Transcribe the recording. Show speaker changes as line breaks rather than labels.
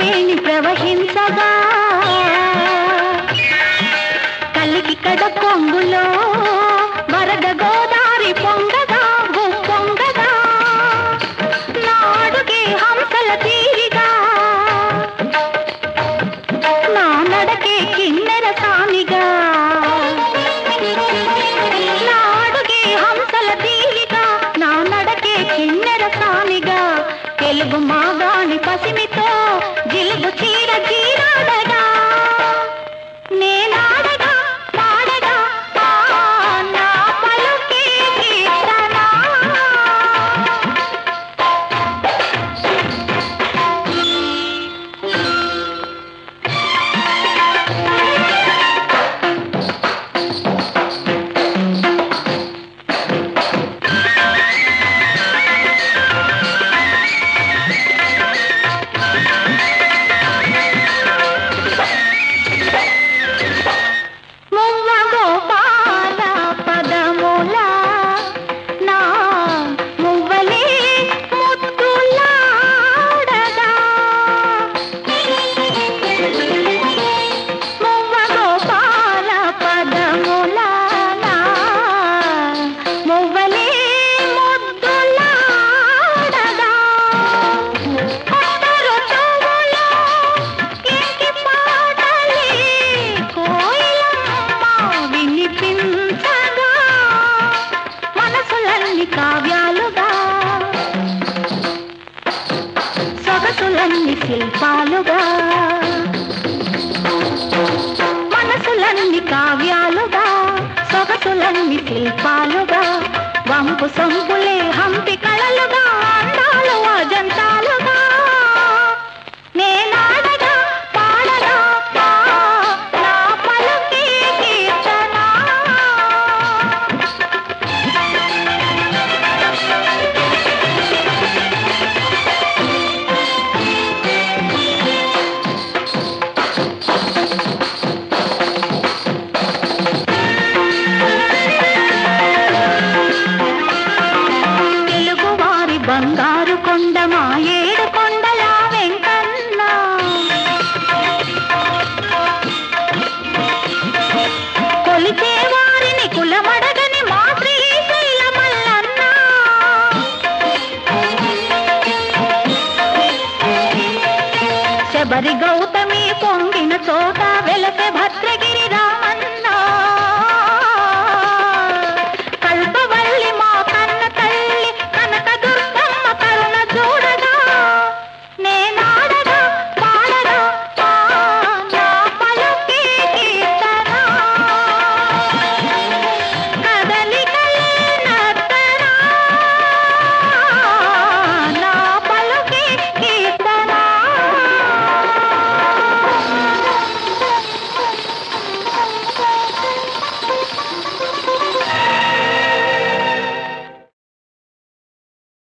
వేణి ప్రవహించగా కలికి కడ పొంగులో వరద గోదారి పొంగగా పొంగగా నాడుగే హంసల తీరిగా నా నడకే కిన్నెర సామిగా నాడుగే హంసల తీరిగా నా నడకే కిన్నెర సామిగా తెలుగు మాగాణి పసిమితో జిలుగు చీర చీరాడగా నేనాడగా పాడగా ఆ నా పలుకే కీర్తన మువ్వ గోపాల పదముల నా మువ్వలే ముద్దులాడగా మువ్వ గోపాల పదముల నా మువ్వలే ముద్దులాడగా కొత్త ఋతువులో ఇంటి పాటలే కోయిలమ్మ వినిపించగా మనసులన్నీ కావ్యాలుగా సొగసులన్నీ శిల్పాలుగా మనసులన్నీ కావ్యాలుగా సొగసులన్నీ శిల్పాలుగా వంపు సొంపులే హంపి కళలుగా అందాలు అజంతాలుగా నేనాడగా పాడగా ఆ, నా పలుకే కీర్తన తెలుగువారి బంగారు కొండ మా ఏడు కొండల వెంకన్న కొలిచే వారిని కులమడగని మా శ్రీశైల మల్లన్న శబరి గౌతమి పొంగిన చోట వెలసె భర్త